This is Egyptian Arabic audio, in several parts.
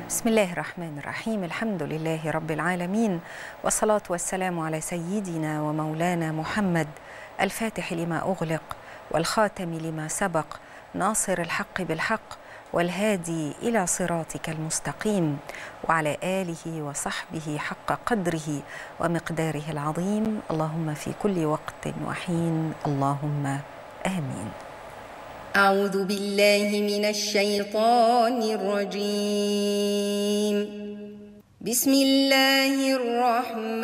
بسم الله الرحمن الرحيم الحمد لله رب العالمين والصلاة والسلام على سيدنا ومولانا محمد الفاتح لما أغلق والخاتم لما سبق ناصر الحق بالحق والهادي إلى صراطك المستقيم وعلى آله وصحبه حق قدره ومقداره العظيم اللهم في كل وقت وحين اللهم آمين أعوذ بالله من الشيطان الرجيم بسم الله الرحمن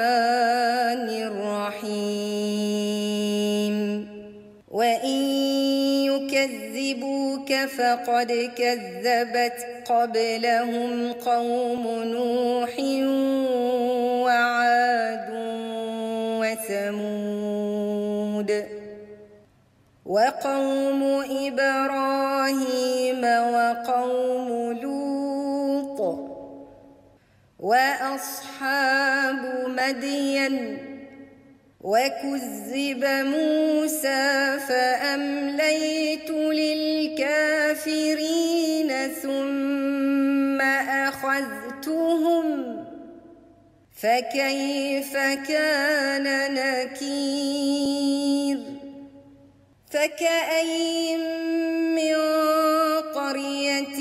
الرحيم وإن يكذبوك فقد كذبت قبلهم قوم نوح وعاد وثمود وقوم إبراهيم وقوم لوط وأصحاب مدين وكذب موسى فأمليت للكافرين ثم أخذتهم فكيف كان نكير فكأين من قرية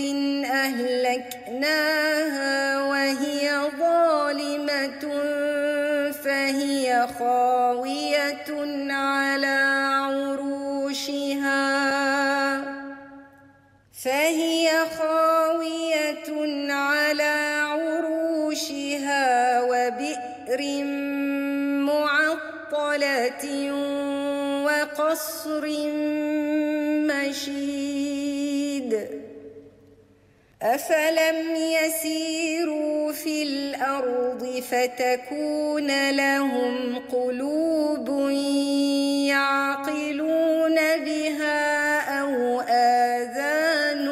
أهلكناها وهي ظالمة فهي خاوية على عروشها فهي خاوية على عروشها وبئر معطلة وقصر مشيد أفلم يسيروا في الأرض فتكون لهم قلوب يعقلون بها أو آذان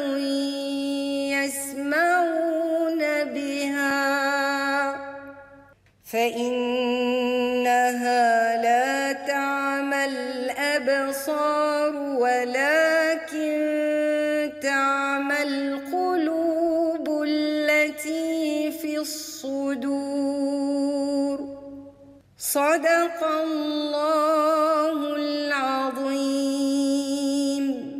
يسمعون بها فإنها لا تعمى الأبصار ولكن تعمى القلوب التي في الصدور صدق الله العظيم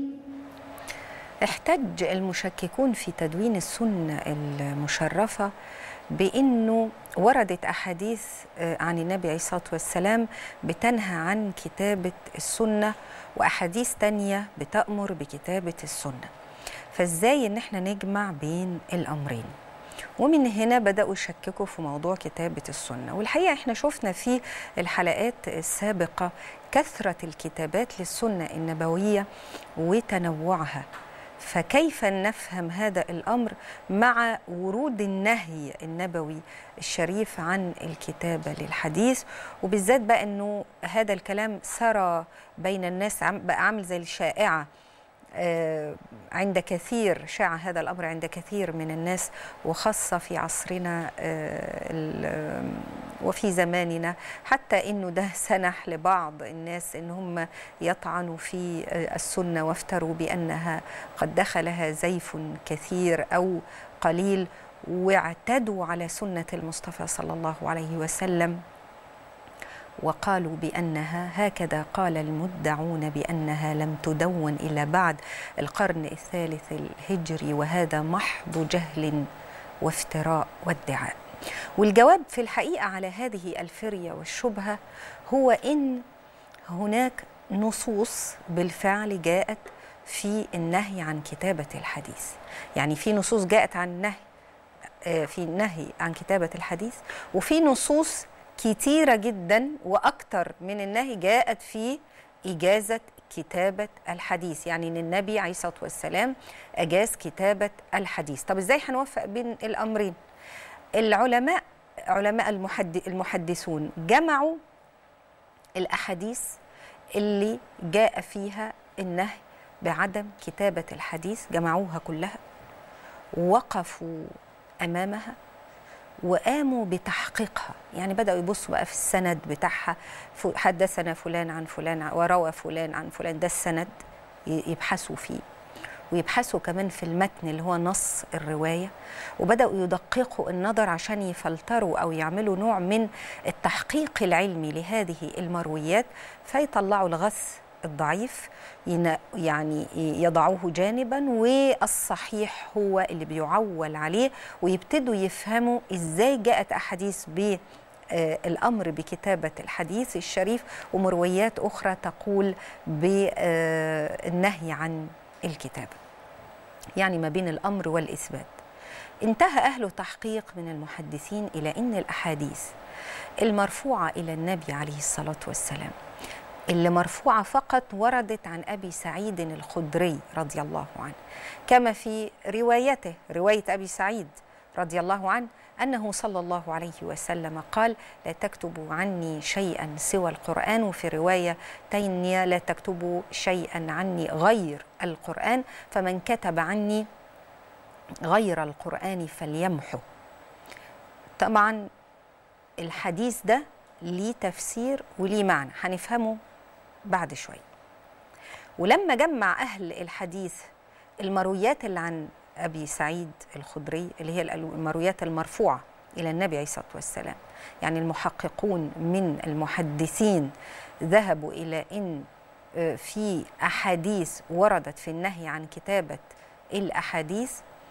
احتج المشككون في تدوين السنة المشرفة بأنه وردت أحاديث عن النبي عليه الصلاة والسلام بتنهى عن كتابة السنة وأحاديث تانية بتأمر بكتابة السنة فإزاي إن احنا نجمع بين الأمرين ومن هنا بدأوا يشككوا في موضوع كتابة السنة والحقيقة احنا شفنا في الحلقات السابقة كثرة الكتابات للسنة النبوية وتنوعها فكيف نفهم هذا الامر مع ورود النهي النبوي الشريف عن الكتابه للحديث وبالذات بقى انه هذا الكلام سرى بين الناس بقى عامل زي الشائعه عند كثير شاع هذا الامر عند كثير من الناس وخاصه في عصرنا وفي زماننا حتى انه ده سنح لبعض الناس ان هم يطعنوا في السنه وافتروا بانها قد دخلها زيف كثير او قليل واعتدوا على سنه المصطفى صلى الله عليه وسلم وقالوا بانها هكذا قال المدعون بانها لم تدون الا بعد القرن الثالث الهجري وهذا محض جهل وافتراء وادعاء والجواب في الحقيقه على هذه الفريه والشبهه هو ان هناك نصوص بالفعل جاءت في النهي عن كتابه الحديث يعني في نصوص جاءت عن النهي في النهي عن كتابه الحديث وفي نصوص كتيرة جدا وأكتر من النهي جاءت في إجازة كتابة الحديث يعني أن النبي عليه الصلاة والسلام أجاز كتابة الحديث طب إزاي هنوفق بين الأمرين العلماء علماء المحدثون جمعوا الأحاديث اللي جاء فيها النهي بعدم كتابة الحديث جمعوها كلها وقفوا أمامها وقاموا بتحقيقها يعني بدأوا يبصوا بقى في السند بتاعها حدثنا فلان عن فلان وروى فلان عن فلان ده السند يبحثوا فيه ويبحثوا كمان في المتن اللي هو نص الرواية وبدأوا يدققوا النظر عشان يفلتروا أو يعملوا نوع من التحقيق العلمي لهذه المرويات فيطلعوا الغث الضعيف يعني يضعوه جانبا والصحيح هو اللي بيعول عليه ويبتدوا يفهموا ازاي جاءت احاديث ب الامر بكتابه الحديث الشريف ومرويات اخرى تقول بالنهي عن الكتابه. يعني ما بين الامر والاثبات. انتهى اهل تحقيق من المحدثين الى ان الاحاديث المرفوعه الى النبي عليه الصلاه والسلام اللي مرفوعة فقط وردت عن أبي سعيد الخدري رضي الله عنه كما في روايته رواية أبي سعيد رضي الله عنه أنه صلى الله عليه وسلم قال لا تكتبوا عني شيئا سوى القرآن وفي رواية تانية لا تكتبوا شيئا عني غير القرآن فمن كتب عني غير القرآن فليمحو طبعا الحديث ده ليه تفسير وليه معنى هنفهمه بعد شوية ولما جمع أهل الحديث المرويات اللي عن أبي سعيد الخدري اللي هي المرويات المرفوعة إلى النبي عليه الصلاة والسلام يعني المحققون من المحدثين ذهبوا إلى أن في أحاديث وردت في النهي عن كتابة الأحاديث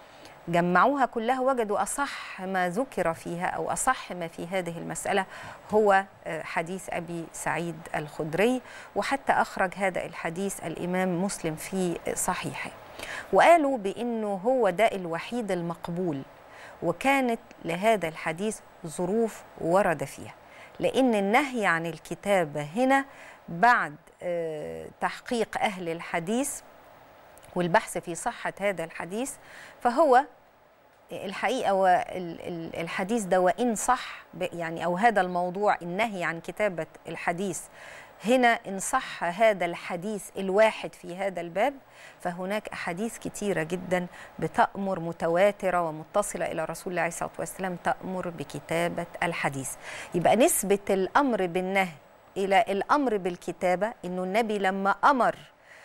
جمعوها كلها وجدوا أصح ما ذكر فيها أو أصح ما في هذه المسألة هو حديث أبي سعيد الخدري وحتى أخرج هذا الحديث الإمام مسلم في صحيحه وقالوا بأنه هو ده الوحيد المقبول وكانت لهذا الحديث ظروف ورد فيها لأن النهي عن الكتابة هنا بعد تحقيق أهل الحديث والبحث في صحة هذا الحديث فهو الحقيقة والحديث ده وإن صح يعني أو هذا الموضوع النهي عن كتابة الحديث هنا إن صح هذا الحديث الواحد في هذا الباب فهناك أحاديث كتيرة جدا بتأمر متواترة ومتصلة إلى رسول الله عليه الصلاة والسلام تأمر بكتابة الحديث يبقى نسبة الأمر بالنهي إلى الأمر بالكتابة إنه النبي لما أمر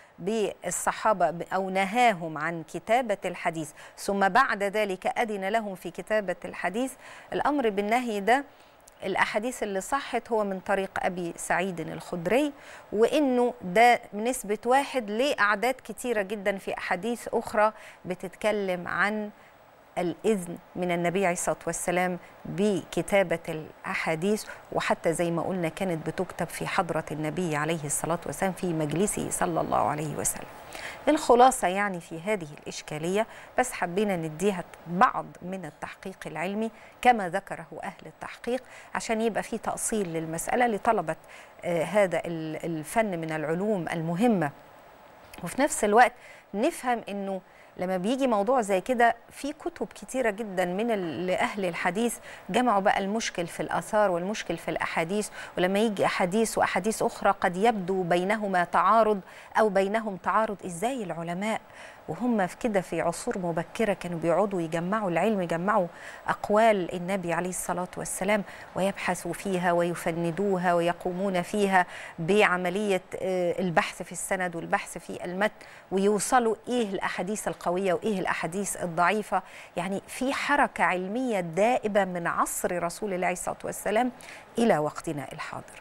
بالصحابة أو نهاهم عن كتابة الحديث ثم بعد ذلك أذن لهم في كتابة الحديث الأمر بالنهي ده الأحاديث اللي صحت هو من طريق أبي سعيد الخدري وإنه ده نسبة واحد لأعداد كتيرة جدا في أحاديث أخرى بتتكلم عن الإذن من النبي عليه الصلاة والسلام بكتابة الأحاديث وحتى زي ما قلنا كانت بتكتب في حضرة النبي عليه الصلاة والسلام في مجلسه صلى الله عليه وسلم الخلاصة يعني في هذه الإشكالية بس حبينا نديها بعض من التحقيق العلمي كما ذكره أهل التحقيق عشان يبقى في تأصيل للمسألة لطلبة آه هذا الفن من العلوم المهمة وفي نفس الوقت نفهم أنه لما بيجي موضوع زي كده في كتب كتيره جدا من اهل الحديث جمعوا بقى المشكل في الاثار والمشكل في الاحاديث ولما يجي احاديث واحاديث اخرى قد يبدو بينهما تعارض او بينهم تعارض ازاي العلماء وهم في كده في عصور مبكره كانوا بيقعدوا يجمعوا العلم يجمعوا اقوال النبي عليه الصلاه والسلام ويبحثوا فيها ويفندوها ويقومون فيها بعمليه البحث في السند والبحث في المتن ويوصلوا ايه الاحاديث القويه وايه الاحاديث الضعيفه يعني في حركه علميه دائبه من عصر رسول الله عليه الصلاه والسلام الى وقتنا الحاضر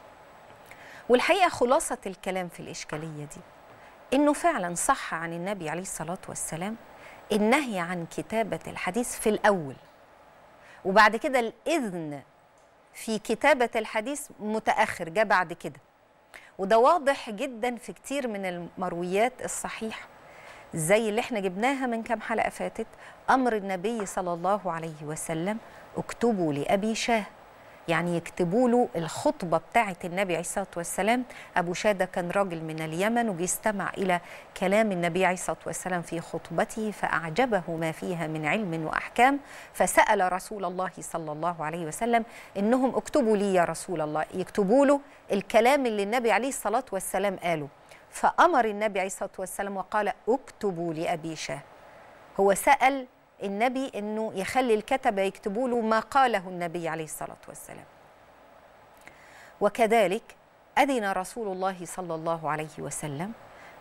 والحقيقه خلاصه الكلام في الاشكاليه دي انه فعلا صح عن النبي عليه الصلاه والسلام النهي عن كتابه الحديث في الاول وبعد كده الاذن في كتابه الحديث متاخر جاء بعد كده وده واضح جدا في كتير من المرويات الصحيحه زي اللي احنا جبناها من كام حلقه فاتت امر النبي صلى الله عليه وسلم اكتبوا لابي شاه يعني يكتبوا له الخطبة بتاعة النبي عليه الصلاة والسلام أبو شادة كان راجل من اليمن وبيستمع إلى كلام النبي عليه الصلاة والسلام في خطبته فأعجبه ما فيها من علم وأحكام فسأل رسول الله صلى الله عليه وسلم إنهم اكتبوا لي يا رسول الله يكتبوا له الكلام اللي النبي عليه الصلاة والسلام قاله فأمر النبي عليه الصلاة والسلام وقال اكتبوا لأبي شاه هو سأل النبي انه يخلي الكتبه يكتبوا له ما قاله النبي عليه الصلاه والسلام. وكذلك اذن رسول الله صلى الله عليه وسلم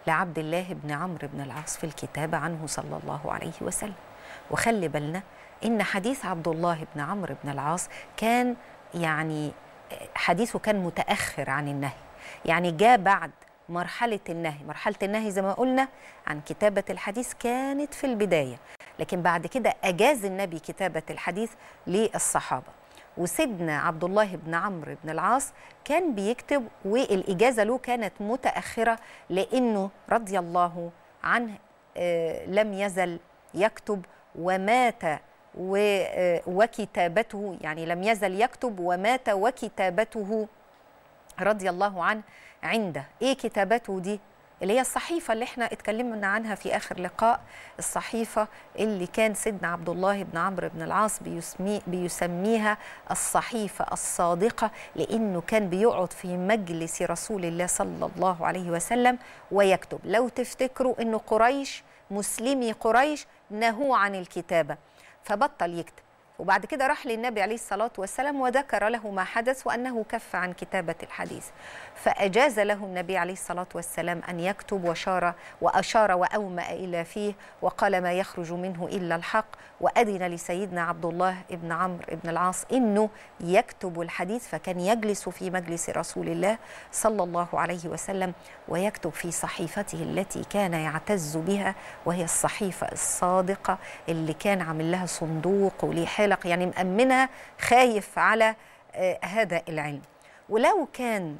لعبد الله بن عمرو بن العاص في الكتابة عنه صلى الله عليه وسلم وخلي بالنا إن حديث عبد الله بن عمرو بن العاص كان يعني حديثه كان متأخر عن النهي يعني جاء بعد مرحلة النهي مرحلة النهي زي ما قلنا عن كتابة الحديث كانت في البداية لكن بعد كده أجاز النبي كتابة الحديث للصحابة وسيدنا عبد الله بن عمرو بن العاص كان بيكتب والإجازة له كانت متأخرة لأنه رضي الله عنه آه، لم يزل يكتب ومات و- آه، وكتابته يعني لم يزل يكتب ومات وكتابته رضي الله عنه عنده ايه كتابته دي اللي هي الصحيفة اللي احنا اتكلمنا عنها في آخر لقاء الصحيفة اللي كان سيدنا عبد الله بن عمرو بن العاص بيسمي بيسميها الصحيفة الصادقة لأنه كان بيقعد في مجلس رسول الله صلى الله عليه وسلم ويكتب لو تفتكروا أنه قريش مسلمي قريش نهوا عن الكتابة فبطل يكتب وبعد كده راح للنبي عليه الصلاة والسلام وذكر له ما حدث وأنه كف عن كتابة الحديث فأجاز له النبي عليه الصلاة والسلام أن يكتب وشار وأشار وأومأ إلى فيه وقال ما يخرج منه إلا الحق وأذن لسيدنا عبد الله بن عمرو بن العاص إنه يكتب الحديث فكان يجلس في مجلس رسول الله صلى الله عليه وسلم ويكتب في صحيفته التي كان يعتز بها وهي الصحيفة الصادقة اللي كان عامل لها صندوق وليه حلق يعني مأمنها خايف على آه، هذا العلم ولو كان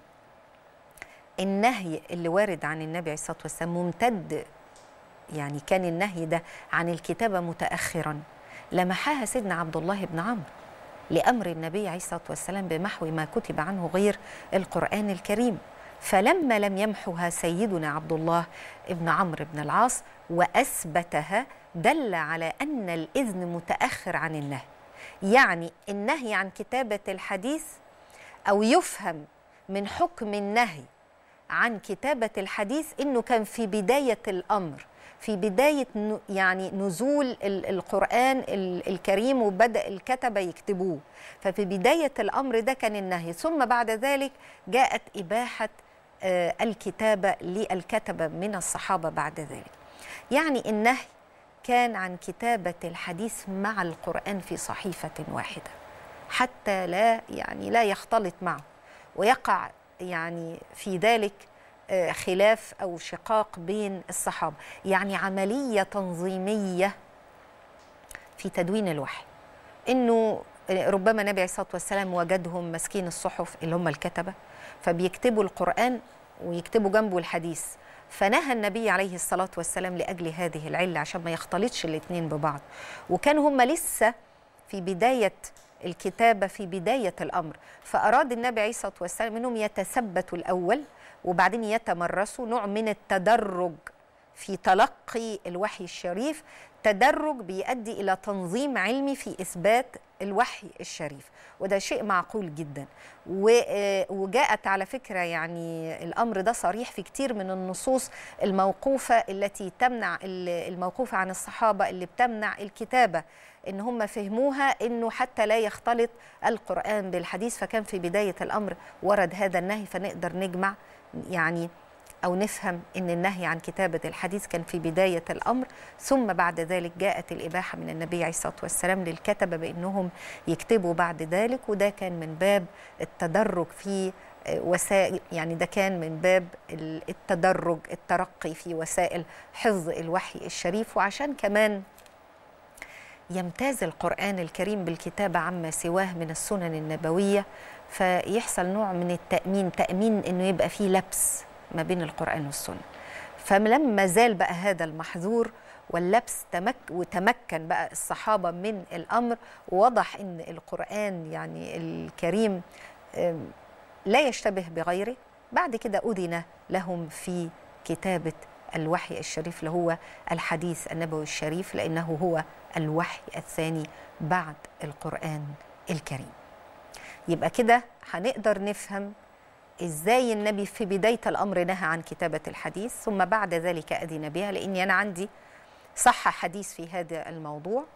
النهي اللي وارد عن النبي عليه الصلاة والسلام ممتد يعني كان النهي ده عن الكتابة متأخرا لمحاها سيدنا عبد الله بن عمرو لأمر النبي عليه الصلاة والسلام بمحو ما كتب عنه غير القرآن الكريم فلما لم يمحها سيدنا عبد الله بن عمرو بن العاص وأثبتها دل على أن الإذن متأخر عن النهي يعني النهي عن كتابة الحديث أو يفهم من حكم النهي عن كتابة الحديث إنه كان في بداية الأمر في بداية ن- يعني نزول ال- القرآن ال- الكريم وبدأ الكتبة يكتبوه ففي بداية الأمر ده كان النهي ثم بعد ذلك جاءت إباحة آه، الكتابة للكتبة من الصحابة بعد ذلك يعني النهي كان عن كتابة الحديث مع القرآن في صحيفة واحدة حتى لا يعني لا يختلط معه ويقع يعني في ذلك آه، خلاف او شقاق بين الصحابه يعني عمليه تنظيميه في تدوين الوحي انه ربما النبي عليه الصلاه والسلام وجدهم ماسكين الصحف اللي هم الكتبه فبيكتبوا القران ويكتبوا جنبه الحديث فنهى النبي عليه الصلاه والسلام لاجل هذه العله عشان ما يختلطش الاثنين ببعض وكانوا هم لسه في بدايه الكتابه في بدايه الامر فاراد النبي عليه الصلاه والسلام انهم يتثبتوا الاول وبعدين يتمرسوا نوع من التدرج في تلقي الوحي الشريف تدرج بيؤدي الى تنظيم علمي في اثبات الوحي الشريف وده شيء معقول جدا و- آه، وجاءت على فكره يعني الامر ده صريح في كتير من النصوص الموقوفه التي تمنع ال- الموقوفه عن الصحابه اللي بتمنع الكتابه ان هم فهموها انه حتى لا يختلط القران بالحديث فكان في بدايه الامر ورد هذا النهي فنقدر نجمع يعني أو نفهم أن النهي عن كتابة الحديث كان في بداية الأمر ثم بعد ذلك جاءت الإباحة من النبي عليه الصلاة والسلام للكتبة بأنهم يكتبوا بعد ذلك وده كان من باب التدرج في آه، وسائل يعني ده كان من باب ال- التدرج الترقي في وسائل حفظ الوحي الشريف وعشان كمان يمتاز القرآن الكريم بالكتابة عما سواه من السنن النبوية فيحصل نوع من التأمين تأمين أنه يبقى فيه لبس ما بين القرآن والسنة فلما زال بقى هذا المحظور واللبس تمك وتمكن بقى الصحابة من الأمر ووضح أن القرآن يعني الكريم آم، لا يشتبه بغيره بعد كده أذن لهم في كتابة الوحي الشريف اللي هو الحديث النبوي الشريف لأنه هو الوحي الثاني بعد القرآن الكريم يبقى كده هنقدر نفهم ازاي النبي في بدايه الامر نهى عن كتابه الحديث ثم بعد ذلك اذن بها لاني انا عندي صح حديث في هذا الموضوع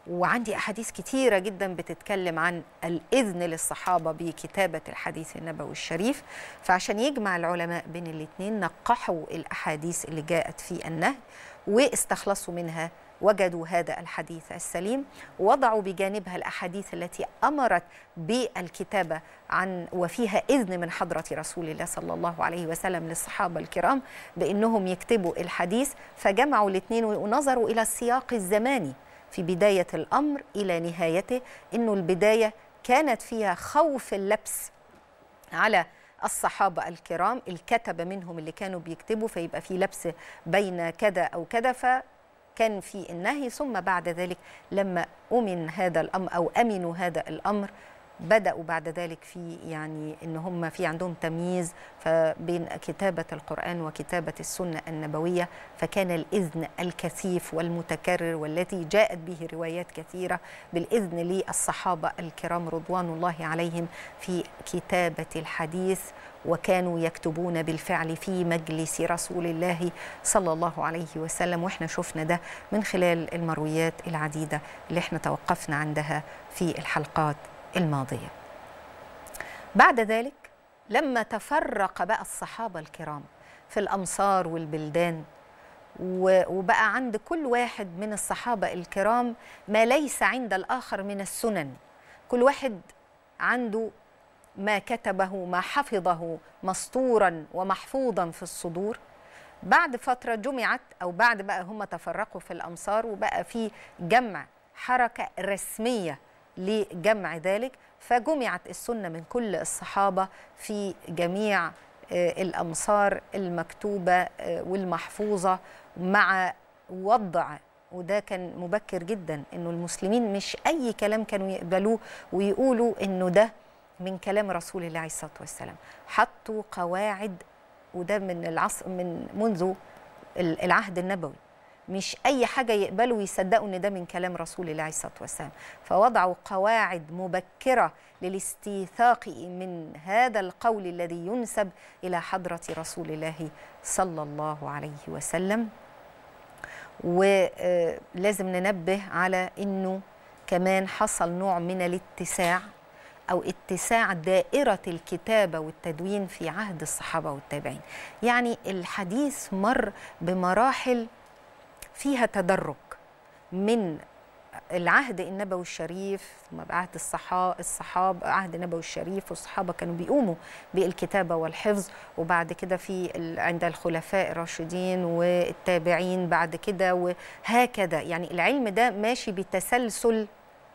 وعندي أحاديث كتيرة جدا بتتكلم عن الإذن للصحابة بكتابة الحديث النبوي الشريف فعشان يجمع العلماء بين الاثنين نقحوا الأحاديث اللي جاءت في النهي واستخلصوا منها وجدوا هذا الحديث السليم وضعوا بجانبها الأحاديث التي أمرت بالكتابة عن وفيها إذن من حضرة رسول الله صلى الله عليه وسلم للصحابة الكرام بأنهم يكتبوا الحديث فجمعوا الاثنين ونظروا إلى السياق الزماني في بداية الأمر إلى نهايته إنه البداية كانت فيها خوف اللبس على الصحابة الكرام الكتبة منهم اللي كانوا بيكتبوا فيبقى في لبس بين كذا أو كذا فكان في النهي ثم بعد ذلك لما أمن هذا الأمر أو أمنوا هذا الأمر بدأوا بعد ذلك في يعني إن هم في عندهم تمييز بين كتابة القرآن وكتابة السنة النبوية فكان الإذن الكثيف والمتكرر والذي جاءت به روايات كثيرة بالإذن للصحابة الكرام رضوان الله عليهم في كتابة الحديث وكانوا يكتبون بالفعل في مجلس رسول الله صلى الله عليه وسلم واحنا شفنا ده من خلال المرويات العديدة اللي احنا توقفنا عندها في الحلقات الماضية بعد ذلك لما تفرق بقى الصحابة الكرام في الأمصار والبلدان وبقى عند كل واحد من الصحابة الكرام ما ليس عند الآخر من السنن كل واحد عنده ما كتبه ما حفظه مسطورا ومحفوظا في الصدور بعد فترة جمعت أو بعد بقى هم تفرقوا في الأمصار وبقى في جمع حركة رسمية لجمع ذلك فجمعت السنه من كل الصحابه في جميع الامصار المكتوبه والمحفوظه مع وضع وده كان مبكر جدا انه المسلمين مش اي كلام كانوا يقبلوه ويقولوا انه ده من كلام رسول الله عليه الصلاه والسلام حطوا قواعد وده من العصر من منذ العهد النبوي مش اي حاجه يقبلوا ويصدقوا ان ده من كلام رسول الله عليه الصلاه والسلام فوضعوا قواعد مبكره للاستيثاق من هذا القول الذي ينسب الى حضره رسول الله صلى الله عليه وسلم ولازم ننبه على انه كمان حصل نوع من الاتساع او اتساع دائره الكتابه والتدوين في عهد الصحابه والتابعين يعني الحديث مر بمراحل فيها تدرج من العهد النبوي الشريف ثم بعهد الصحابة الصحاب عهد النبوي الشريف والصحابة كانوا بيقوموا بالكتابة والحفظ وبعد كده في عند الخلفاء الراشدين والتابعين بعد كده وهكذا يعني العلم ده ماشي بتسلسل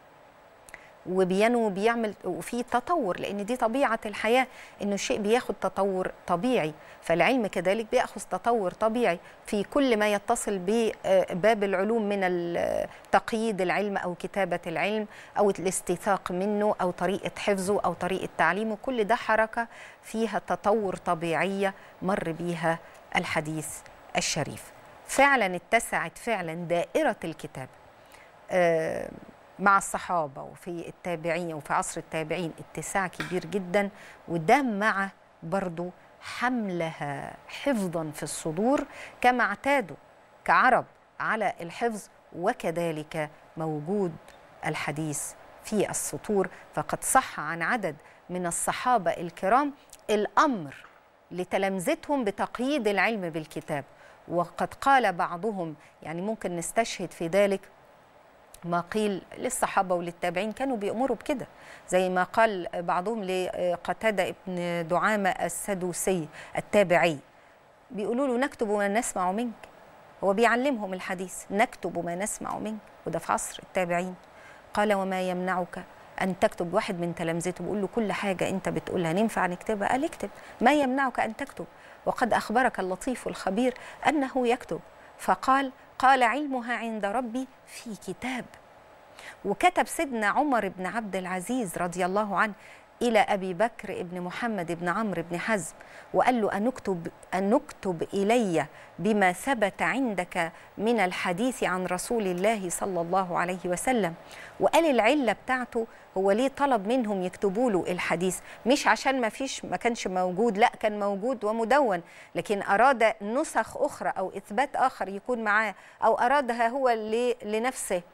وبينمو بيعمل وفي تطور لان دي طبيعه الحياه انه الشيء بياخد تطور طبيعي فالعلم كذلك بياخذ تطور طبيعي في كل ما يتصل بباب العلوم من تقييد العلم او كتابه العلم او الاستيثاق منه او طريقه حفظه او طريقه تعليمه كل ده حركه فيها تطور طبيعيه مر بيها الحديث الشريف فعلا اتسعت فعلا دائره الكتاب آه مع الصحابة وفي التابعين وفي عصر التابعين اتساع كبير جدا وده مع برضو حملها حفظا في الصدور كما اعتادوا كعرب على الحفظ وكذلك موجود الحديث في السطور فقد صح عن عدد من الصحابة الكرام الأمر لتلامذتهم بتقييد العلم بالكتاب وقد قال بعضهم يعني ممكن نستشهد في ذلك ما قيل للصحابه وللتابعين كانوا بيأمروا بكده زي ما قال بعضهم لقتاده ابن دعامه السدوسي التابعي بيقولوا له نكتب ما نسمع منك هو بيعلمهم الحديث نكتب ما نسمع منك وده في عصر التابعين قال وما يمنعك ان تكتب واحد من تلامذته بيقول له كل حاجه انت بتقولها ننفع نكتبها قال اكتب ما يمنعك ان تكتب وقد اخبرك اللطيف الخبير انه يكتب فقال قال علمها عند ربي في كتاب وكتب سيدنا عمر بن عبد العزيز رضي الله عنه إلى أبي بكر بن محمد بن عمرو بن حزم وقال له أن نكتب, أن نكتب إلي بما ثبت عندك من الحديث عن رسول الله صلى الله عليه وسلم وقال العلة بتاعته هو ليه طلب منهم يكتبوا له الحديث مش عشان ما فيش ما كانش موجود لا كان موجود ومدون لكن أراد نسخ أخرى أو إثبات آخر يكون معاه أو أرادها هو لنفسه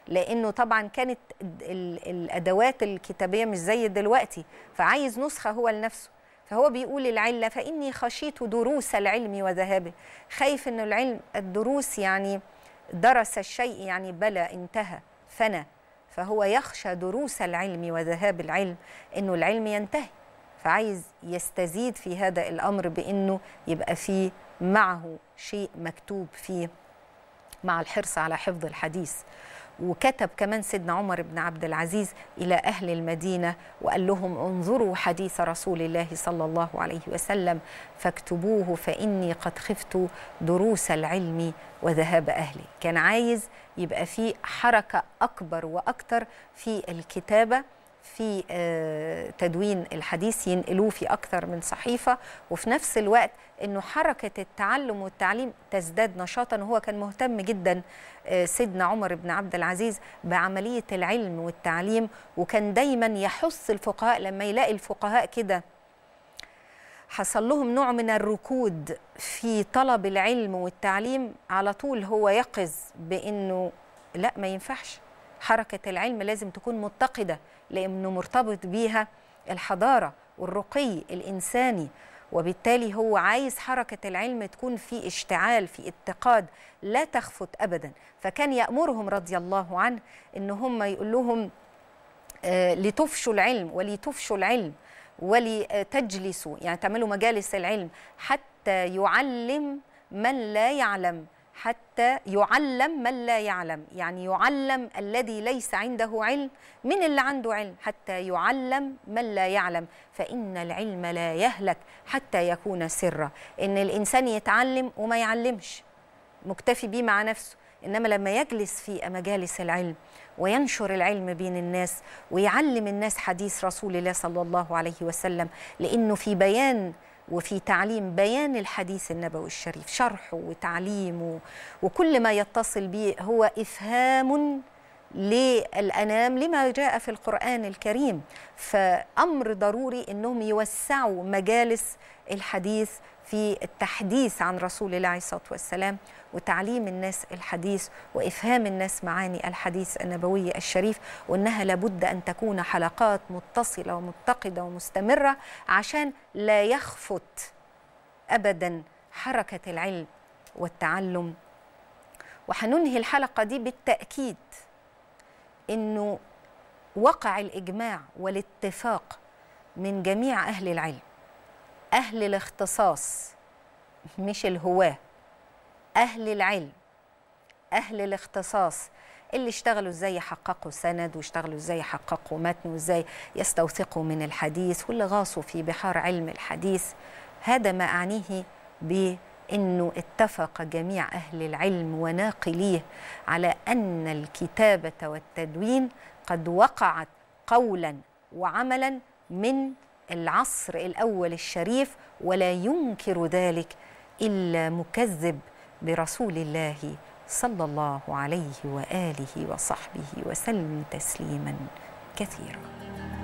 لانه طبعا كانت ال- الادوات الكتابيه مش زي دلوقتي فعايز نسخه هو لنفسه فهو بيقول العله فاني خشيت دروس العلم وذهابه خايف انه العلم الدروس يعني درس الشيء يعني بلى انتهى فنى فهو يخشى دروس العلم وذهاب العلم انه العلم ينتهي فعايز يستزيد في هذا الامر بانه يبقى فيه معه شيء مكتوب فيه مع الحرص على حفظ الحديث وكتب كمان سيدنا عمر بن عبد العزيز الى اهل المدينه وقال لهم انظروا حديث رسول الله صلى الله عليه وسلم فاكتبوه فاني قد خفت دروس العلم وذهاب اهلي كان عايز يبقى في حركه اكبر واكتر في الكتابه في آه، تدوين الحديث ينقلوه في أكثر من صحيفة وفي نفس الوقت أنه حركة التعلم والتعليم تزداد نشاطا وهو كان مهتم جدا آه، سيدنا عمر بن عبد العزيز بعملية العلم والتعليم وكان دايما يحث الفقهاء لما يلاقي الفقهاء كده حصل لهم نوع من الركود في طلب العلم والتعليم على طول هو يقظ بأنه لا ما ينفعش حركة العلم لازم تكون متقدة لأنه مرتبط بيها الحضارة والرقي الإنساني وبالتالي هو عايز حركة العلم تكون في اشتعال في اتقاد لا تخفت أبدا فكان يأمرهم رضي الله عنه إن هم يقول لهم آه، لتفشوا العلم ولتفشوا العلم ولتجلسوا يعني تعملوا مجالس العلم حتى يعلم من لا يعلم حتى يعلم من لا يعلم يعني يعلم الذي ليس عنده علم من اللي عنده علم حتى يعلم من لا يعلم فإن العلم لا يهلك حتى يكون سرا إن الإنسان يتعلم وما يعلمش مكتفي بيه مع نفسه انما لما يجلس في مجالس العلم وينشر العلم بين الناس ويعلم الناس حديث رسول الله صلى الله عليه وسلم لانه في بيان وفي تعليم بيان الحديث النبوي الشريف شرحه وتعليمه وكل ما يتصل به هو افهام للانام لما جاء في القران الكريم فامر ضروري انهم يوسعوا مجالس الحديث في التحديث عن رسول الله عليه الصلاه والسلام وتعليم الناس الحديث وافهام الناس معاني الحديث النبوي الشريف وانها لابد ان تكون حلقات متصله ومتقده ومستمره عشان لا يخفت ابدا حركه العلم والتعلم وحننهي الحلقه دي بالتاكيد انه وقع الاجماع والاتفاق من جميع اهل العلم اهل الاختصاص مش الهواه اهل العلم اهل الاختصاص اللي اشتغلوا ازاي يحققوا سند واشتغلوا ازاي يحققوا متن وازاي يستوثقوا من الحديث واللي غاصوا في بحار علم الحديث هذا ما اعنيه بانه اتفق جميع اهل العلم وناقليه على ان الكتابه والتدوين قد وقعت قولا وعملا من العصر الاول الشريف ولا ينكر ذلك الا مكذب برسول الله صلى الله عليه واله وصحبه وسلم تسليما كثيرا